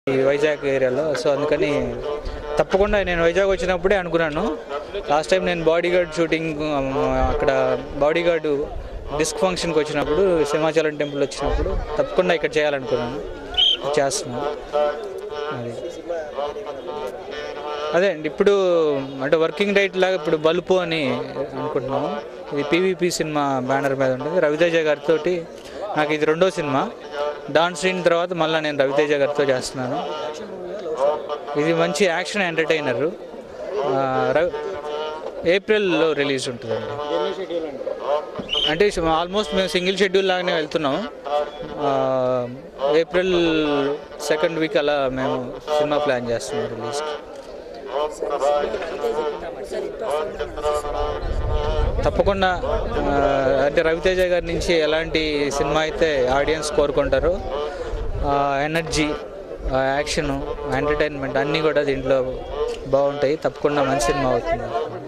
ఈ వైజాగ్ ఏరియాలో సో అందుకని తప్పకుండా నేను వైజాగ్ వచ్చినప్పుడే అనుకున్నాను లాస్ట్ టైం నేను బాడీ గార్డ్ షూటింగ్ అక్కడ బాడీ గార్డు డిస్క్ ఫంక్షన్కి వచ్చినప్పుడు సింహాచలం టెంపుల్ వచ్చినప్పుడు తప్పకుండా ఇక్కడ చేయాలనుకున్నాను చేస్తున్నాను అది అదే అండి ఇప్పుడు అంటే వర్కింగ్ డైట్ లాగా ఇప్పుడు బలుపు అని అనుకుంటున్నాము ఇది పీవీపీ సినిమా బ్యానర్ మీద ఉంటుంది రవితేజ గారితో నాకు ఇది రెండో సినిమా డాన్ సీన్ తర్వాత మళ్ళీ నేను రవితేజ గారితో చేస్తున్నాను ఇది మంచి యాక్షన్ ఎంటర్టైనర్ ఏప్రిల్లో రిలీజ్ ఉంటుందండి అంటే ఆల్మోస్ట్ మేము సింగిల్ షెడ్యూల్ లాగానే వెళ్తున్నాం ఆ, ఏప్రిల్ సెకండ్ వీక్ అలా మేము సినిమా ప్లాన్ చేస్తున్నాం రిలీజ్కి తప్పకుండా ఆ, అంటే రవితేజ గారి నుంచి ఎలాంటి సినిమా అయితే ఆడియన్స్ కోరుకుంటారో ఎనర్జీ యాక్షన్ ఎంటర్టైన్మెంట్ అన్నీ కూడా దీంట్లో బాగుంటాయి తప్పకుండా మంచి సినిమా అవుతుంది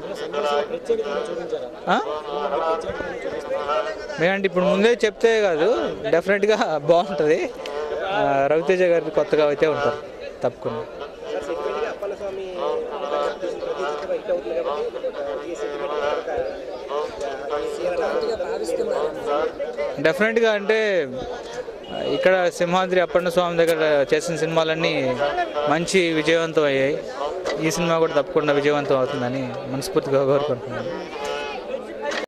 ఆ? మేమంటే ఇప్పుడు ముందే చెప్తే కాదు డెఫినెట్గా బాగుంటుంది ఆ, రవితేజ గారి కొత్తగా అయితే ఉంటారు తప్పకుండా సార్ సెంటిమెంట్గా అప్పన్న స్వామి తీసిన ప్రతి చిత్రం హిట్ అవుతుంది కాబట్టి ఈ సెంటిమెంట్ డెఫినెట్గా అంటే ఆ, ఇక్కడ సింహాద్రి అప్పన్న స్వామి దగ్గర చేసిన సినిమాలన్నీ మంచి విజయవంతం అయ్యాయి ఈ సినిమా కూడా తప్పకుండా విజయవంతం అవుతుందని మనస్ఫూర్తిగా కోరుకుంటున్నాను